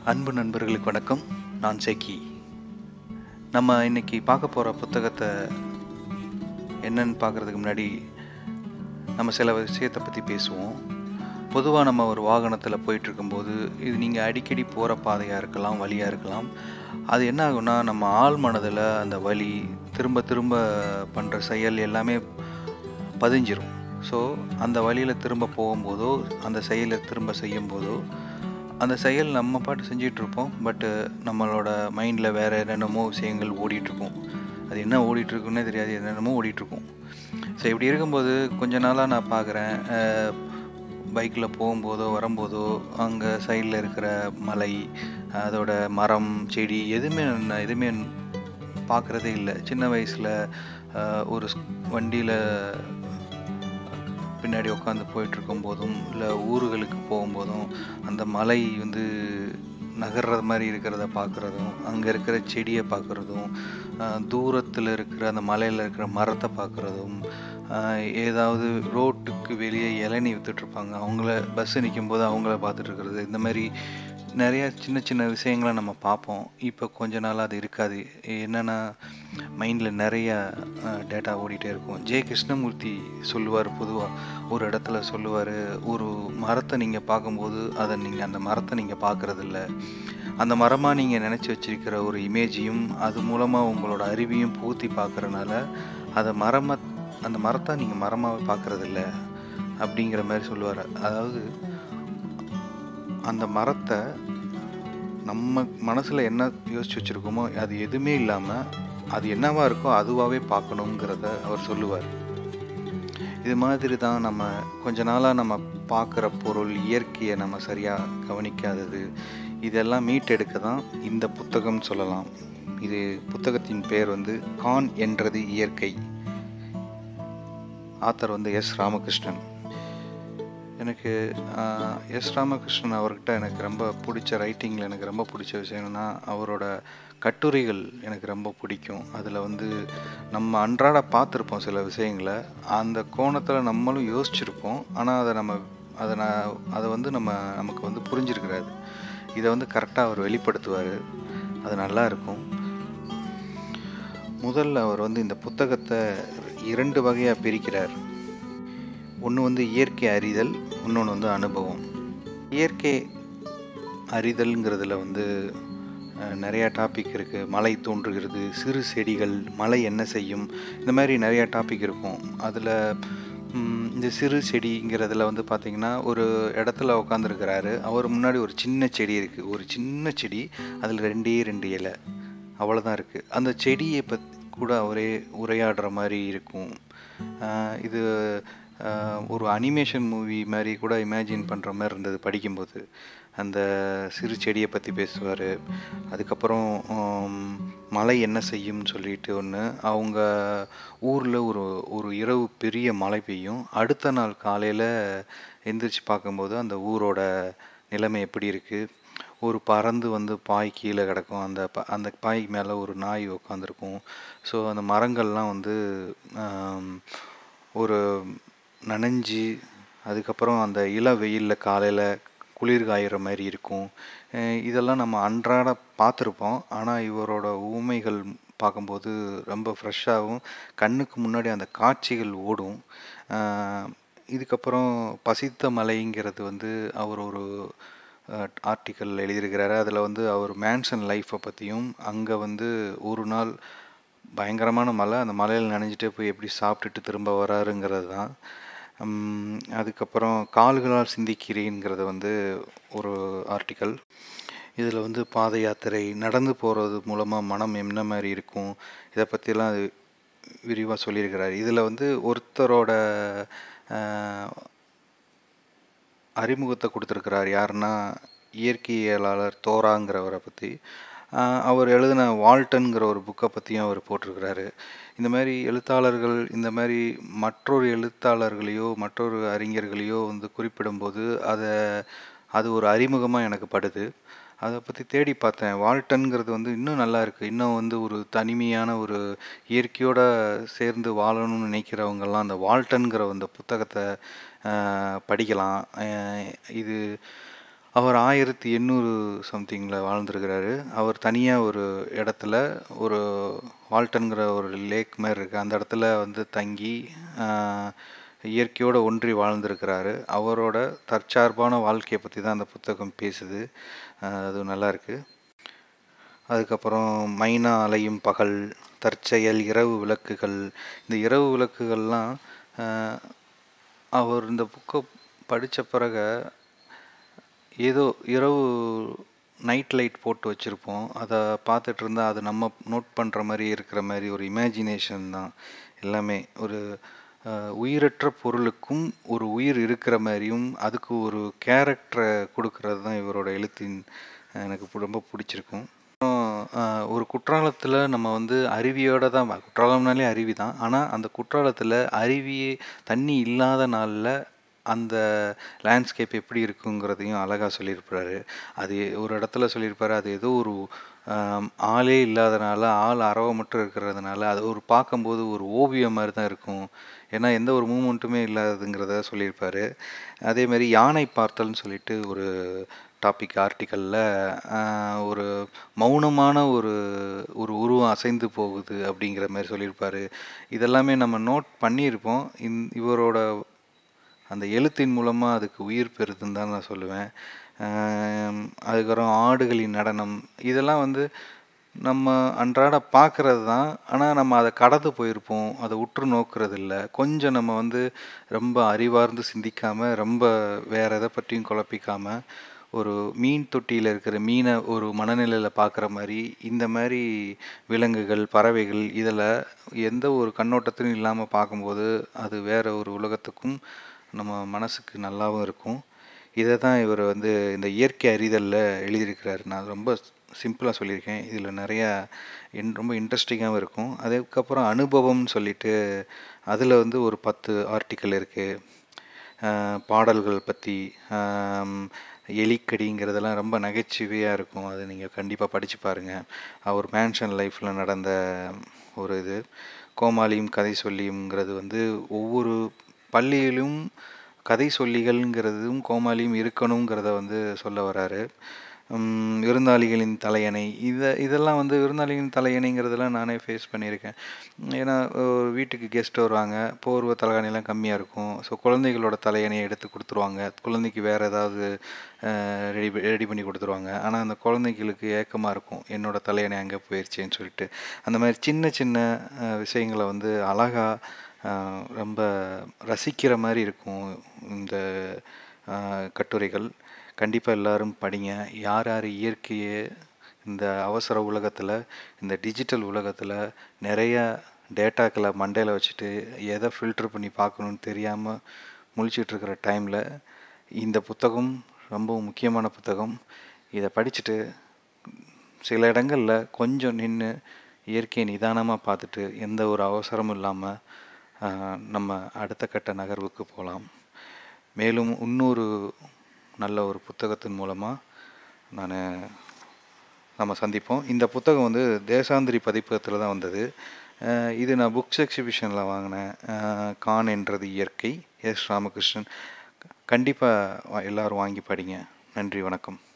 அன்பு நண்பர்களுக்கு வணக்கம் நான் சேக்கி நம்ம இன்னைக்கு பார்க்க போகிற புத்தகத்தை என்னன்னு பார்க்குறதுக்கு முன்னாடி நம்ம சில விஷயத்தை பற்றி பேசுவோம் பொதுவாக நம்ம ஒரு வாகனத்தில் போயிட்டு இருக்கும்போது இது நீங்கள் அடிக்கடி போகிற பாதையாக இருக்கலாம் வழியாக இருக்கலாம் அது என்ன ஆகும்னா நம்ம ஆள் மனதில் அந்த வழி திரும்ப திரும்ப பண்ணுற செயல் எல்லாமே பதிஞ்சிரும் ஸோ அந்த வழியில் திரும்ப போகும்போதோ அந்த செயலை திரும்ப செய்யும்போதோ அந்த செயல் நம்ம பாட்டு செஞ்சிட்டு இருப்போம் பட்டு நம்மளோட மைண்டில் வேறு என்னென்னமோ விஷயங்கள் ஓடிட்டுருக்கும் அது என்ன ஓடிட்டுருக்குன்னே தெரியாது என்னென்னமோ ஓடிட்டுருக்கும் ஸோ இப்படி இருக்கும்போது கொஞ்ச நாளாக நான் பார்க்குறேன் பைக்கில் போகும்போதோ வரும்போதோ அங்கே சைடில் இருக்கிற மலை அதோட மரம் செடி எதுவுமே நான் எதுவுமே பார்க்குறதே இல்லை சின்ன வயசில் ஒரு வண்டியில் பின்னாடி உட்காந்து போயிட்டுருக்கும் போதும் இல்லை ஊர்களுக்கு போகும்போதும் அந்த மலை வந்து நகர்ற மாதிரி இருக்கிறத பார்க்குறதும் அங்கே இருக்கிற செடியை பார்க்குறதும் தூரத்தில் இருக்கிற அந்த மலையில் இருக்கிற மரத்தை பார்க்குறதும் ஏதாவது ரோட்டுக்கு வெளியே இளநி விற்றுட்ருப்பாங்க அவங்கள பஸ்ஸு நிற்கும் போது அவங்கள பார்த்துட்டு இருக்கிறது இந்த மாதிரி நிறையா சின்ன சின்ன விஷயங்களை நம்ம பார்ப்போம் இப்போ கொஞ்ச நாள் அது இருக்காது என்னென்னா மைண்டில் நிறைய டேட்டா ஓடிட்டே இருக்கும் ஜெய கிருஷ்ணமூர்த்தி சொல்லுவார் பொதுவாக ஒரு இடத்துல சொல்லுவார் ஒரு மரத்தை நீங்கள் பார்க்கும்போது அதை நீங்கள் அந்த மரத்தை நீங்கள் பார்க்குறதில்ல அந்த மரமாக நீங்கள் நினச்சி வச்சிருக்கிற ஒரு இமேஜையும் அது மூலமாக உங்களோட அறிவையும் பூர்த்தி பார்க்குறனால அதை மரமாக அந்த மரத்தை நீங்கள் மரமாக பார்க்குறதில்ல அப்படிங்கிற மாதிரி சொல்லுவார் அதாவது அந்த மரத்தை நம்ம மனசில் என்ன யோசிச்சு வச்சுருக்கோமோ அது எதுவுமே இல்லாமல் அது என்னவா இருக்கோ அதுவாகவே பார்க்கணுங்கிறத அவர் சொல்லுவார் இது மாதிரி தான் நம்ம கொஞ்ச நாளாக நம்ம பார்க்குற பொருள் இயற்கையை நம்ம சரியாக கவனிக்காதது இதெல்லாம் மீட்டெடுக்க தான் இந்த புத்தகம் சொல்லலாம் இது புத்தகத்தின் பேர் வந்து கான் என்றது இயற்கை ஆத்தர் வந்து எஸ் ராமகிருஷ்ணன் எனக்கு எஸ் ராமகிருஷ்ணன் அவர்கிட்ட எனக்கு ரொம்ப பிடிச்ச ரைட்டிங்கில் எனக்கு ரொம்ப பிடிச்ச விஷயம் என்னென்னா அவரோட கட்டுரைகள் எனக்கு ரொம்ப பிடிக்கும் அதில் வந்து நம்ம அன்றாட பார்த்துருப்போம் சில விஷயங்களை அந்த கோணத்தில் நம்மளும் யோசிச்சிருப்போம் ஆனால் அதை நம்ம அதை நான் அதை வந்து நம்ம நமக்கு வந்து புரிஞ்சிருக்கிறாரு இதை வந்து கரெக்டாக அவர் வெளிப்படுத்துவார் அது நல்லா இருக்கும் முதல்ல அவர் வந்து இந்த புத்தகத்தை இரண்டு வகையாக பிரிக்கிறார் ஒன்று வந்து இயற்கை அறிதல் இன்னொன்று வந்து அனுபவம் இயற்கை அறிதல்ங்கிறதுல வந்து நிறையா டாபிக் இருக்குது மலை தோன்றுகிறது சிறு செடிகள் மலை என்ன செய்யும் இந்த மாதிரி நிறையா டாபிக் இருக்கும் அதில் இந்த சிறு செடிங்கிறதுல வந்து பார்த்திங்கன்னா ஒரு இடத்துல உட்காந்துருக்கிறாரு அவர் முன்னாடி ஒரு சின்ன செடி இருக்குது ஒரு சின்ன செடி அதில் ரெண்டே ரெண்டு இலை அவ்வளோதான் இருக்குது அந்த செடியை பற்றி கூட அவரே உரையாடுற மாதிரி இருக்கும் இது ஒரு அனிமேஷன் மூவி மாதிரி கூட இமேஜின் பண்ணுற மாதிரி இருந்தது படிக்கும்போது அந்த சிறு செடியை பற்றி பேசுவார் அதுக்கப்புறம் மழை என்ன செய்யும்னு சொல்லிட்டு ஒன்று அவங்க ஊரில் ஒரு ஒரு இரவு பெரிய மழை பெய்யும் அடுத்த நாள் காலையில் எந்திரிச்சு பார்க்கும்போது அந்த ஊரோட நிலைமை எப்படி இருக்குது ஒரு பறந்து வந்து பாய் கீழே கிடக்கும் அந்த ப அந்த பாய் மேலே ஒரு நாய் உட்காந்துருக்கும் ஸோ அந்த மரங்கள்லாம் வந்து ஒரு நனைஞ்சி அதுக்கப்புறம் அந்த இள வெயிலில் காலையில் குளிர் காயிற மாதிரி இருக்கும் இதெல்லாம் நம்ம அன்றாட பார்த்துருப்போம் ஆனால் இவரோட ஊமைகள் பார்க்கும்போது ரொம்ப ஃப்ரெஷ்ஷாகவும் கண்ணுக்கு முன்னாடி அந்த காட்சிகள் ஓடும் இதுக்கப்புறம் பசித்த மலைங்கிறது வந்து அவர் ஒரு ஆர்டிக்கல் எழுதியிருக்கிறாரு அதில் வந்து அவர் மேன்சன் லைஃப்பை பற்றியும் அங்கே வந்து ஒரு நாள் பயங்கரமான மலை அந்த மலையில் நனைஞ்சிட்டே போய் எப்படி சாப்பிட்டுட்டு திரும்ப வராருங்கிறது தான் அதுக்கப்புறம் கால்களால் சிந்திக்கிறேங்கிறது வந்து ஒரு ஆர்டிக்கல் இதில் வந்து பாத யாத்திரை நடந்து போகிறது மூலமாக மனம் என்ன மாதிரி இருக்கும் இதை பற்றிலாம் அது விரிவாக சொல்லியிருக்கிறார் இதில் வந்து ஒருத்தரோட அறிமுகத்தை கொடுத்துருக்கிறார் யாருன்னா இயற்கையியலாளர் தோராங்கிறவரை பற்றி அவர் எழுதின வால்டன்கிற ஒரு புக்கை பற்றியும் அவர் போட்டிருக்கிறாரு இந்த மாதிரி எழுத்தாளர்கள் இந்த மாதிரி மற்றொரு எழுத்தாளர்களையோ மற்றொரு அறிஞர்களையோ வந்து குறிப்பிடும்போது அதை அது ஒரு அறிமுகமாக எனக்கு படுது அதை பற்றி தேடி பார்த்தேன் வால்டன்கிறது வந்து இன்னும் நல்லா இருக்குது இன்னும் வந்து ஒரு தனிமையான ஒரு இயற்கையோட சேர்ந்து வாழணும்னு நினைக்கிறவங்கெல்லாம் அந்த வால்டன்கிற அந்த புத்தகத்தை படிக்கலாம் இது அவர் ஆயிரத்தி எண்ணூறு சம்திங்கில் வாழ்ந்துருக்கிறாரு அவர் தனியாக ஒரு இடத்துல ஒரு வால்டன்கிற ஒரு லேக் மாதிரி இருக்குது அந்த இடத்துல வந்து தங்கி ஆஹ், இயற்கையோட ஒன்றி வாழ்ந்திருக்கிறாரு அவரோட தற்சார்பான வாழ்க்கையை பற்றி தான் அந்த புத்தகம் பேசுது ஆஹ், அது நல்லா இருக்கு அதுக்கப்புறம் மைனா அலையும் பகல் தற்செயல் இரவு விளக்குகள் இந்த இரவு விளக்குகள்லாம் ஆஹ், அவர் இந்த புக்கை படித்த பிறகு ஏதோ இரவு நைட் லைட் போட்டு வச்சுருப்போம் அதை பார்த்துட்டு இருந்தால் அது நம்ம நோட் பண்ணுற மாதிரி இருக்கிற மாதிரி ஒரு இமேஜினேஷன் தான் எல்லாமே ஒரு அஹ், உயிரற்ற பொருளுக்கும் ஒரு உயிர் இருக்கிற மாதிரியும் அதுக்கு ஒரு கேரக்டரை கொடுக்கறது தான் இவரோட எழுத்தின் எனக்கு பு- ரொம்ப பிடிச்சிருக்கும் அப்புறம், அஹ், ஒரு குற்றாலத்தில் நம்ம வந்து அருவியோட தான் வ- குற்றாலம்னாலே அருவி தான் ஆனால் அந்த குற்றாலத்தில் அருவியே தண்ணி இல்லாத நாளில் அந்த லேண்ட்ஸ்கேப் எப்படி இருக்குங்கிறதையும் அழகாக சொல்லியிருப்பாரு அது ஒரு இடத்துல சொல்லியிருப்பாரு அது ஏதோ ஒரு ஆம், ஆளே இல்லாதனால ஆள் அரவ மட்டும் இருக்கிறதுனால அது ஒரு பார்க்கும்போது ஒரு ஓவியம் மாதிரி தான் இருக்கும் ஏன்னா எந்த ஒரு மூமெண்ட்டுமே இல்லாததுங்கிறத சொல்லியிருப்பாரு அதே மாதிரி யானை பார்த்தல்னு சொல்லிட்டு ஒரு டாபிக் ஆர்டிக்கலில் ஒரு மௌனமான ஒரு ஒரு உருவம் அசைந்து போகுது அப்படிங்கிற மாதிரி சொல்லியிருப்பாரு இதெல்லாமே நம்ம நோட் பண்ணியிருப்போம் இந் இவரோட அந்த எழுத்தின் மூலமாக அதுக்கு உயிர் பெறுதுன்னு தான் நான் சொல்லுவேன் ஆம், அதுக்கப்புறம் ஆடுகளின் நடனம் இதெல்லாம் வந்து நம்ம அன்றாட பார்க்கறது தான் ஆனால் நம்ம அதை கடந்து போயிருப்போம் அதை உற்று நோக்கிறது இல்லை கொஞ்சம் நம்ம வந்து ரொம்ப அறிவார்ந்து சிந்திக்காமல் ரொம்ப வேற எதை பற்றியும் குழப்பிக்காம ஒரு மீன் தொட்டியில் இருக்கிற மீனை ஒரு மனநிலையில் பார்க்குற மாதிரி இந்த மாதிரி விலங்குகள் பறவைகள் இதில் எந்த ஒரு கண்ணோட்டத்திலும் இல்லாமல் பார்க்கும்போது அது வேற ஒரு உலகத்துக்கும் நம்ம மனசுக்கு நல்லாவும் இருக்கும் இதை தான் இவர் வந்து இந்த இயற்கை அறிதலில் எழுதியிருக்கிறாரு நான் ரொம்ப சிம்பிளாக சொல்லியிருக்கேன் இதில் நிறையா இன் ரொம்ப இன்ட்ரெஸ்டிங்காகவும் இருக்கும் அதுக்கப்புறம் அனுபவம்னு சொல்லிட்டு அதில் வந்து ஒரு பத்து ஆர்டிக்கல் இருக்குது ஆஹ் பாடல்கள் பற்றி எலிக்கடிங்கிறதெல்லாம் ரொம்ப நகைச்சுவையாக இருக்கும் அது நீங்கள் கண்டிப்பாக படித்து பாருங்கள் அவர் மேன்ஷன் லைஃப்பில் நடந்த ஒரு இது கோமாளியும் கதை சொல்லியும்ங்கிறது வந்து ஒவ்வொரு பள்ளியிலும் கதை சொல்லிகள்ங்கிறதும் கோமாளியும் இருக்கணுங்கிறத வந்து சொல்ல வராரு உம், விருந்தாளிகளின் தலையணை இதை இதெல்லாம் வந்து விருந்தாளிகளின் தலையணைங்கிறதெல்லாம் நானே ஃபேஸ் பண்ணியிருக்கேன் ஏன்னா ஒரு வீட்டுக்கு கெஸ்ட் வருவாங்க போர்வை தலைகாணிலாம் கம்மியாக இருக்கும் ஸோ குழந்தைகளோட தலையணையை எடுத்து கொடுத்துருவாங்க குழந்தைக்கு வேறு ஏதாவது ரெடி ரெடி பண்ணி கொடுத்துருவாங்க ஆனால் அந்த குழந்தைகளுக்கு ஏக்கமாக இருக்கும் என்னோட தலையணை அங்கே போயிடுச்சேன்னு சொல்லிட்டு அந்த மாதிரி சின்ன சின்ன அஹ், விஷயங்களை வந்து அழகாக ரொம்ப ரசிக்கிற மாதிரி இருக்கும் இந்த அஹ், கட்டுரைகள் கண்டிப்பாக எல்லாரும் படிங்க யார் யார் இயற்கையை இந்த அவசர உலகத்தில் இந்த டிஜிட்டல் உலகத்தில் நிறைய டேட்டாக்களை மண்டையில் வச்சுட்டு எதை ஃபில்டர் பண்ணி பார்க்கணுன்னு தெரியாமல் முழிச்சிட்டு இருக்கிற டைமில் இந்த புத்தகம் ரொம்ப முக்கியமான புத்தகம் இதை படிச்சுட்டு சில இடங்களில் கொஞ்சம் நின்று இயற்கையை நிதானமாக பார்த்துட்டு எந்த ஒரு அவசரமும் இல்லாமல் நம்ம அடுத்த கட்ட நகர்வுக்கு போகலாம் மேலும் இன்னொரு நல்ல ஒரு புத்தகத்தின் மூலமாக நான் நம்ம சந்திப்போம் இந்த புத்தகம் வந்து தேசாந்திரி பதிப்பகத்தில் தான் வந்தது அஹ் இது நான் புக்ஸ் எக்ஸிபிஷனில் வாங்கினேன் அஹ் கான் என்றது இயற்கை எஸ் ராமகிருஷ்ணன் கண்டிப்பாக எல்லாரும் வாங்கி படிங்க நன்றி வணக்கம்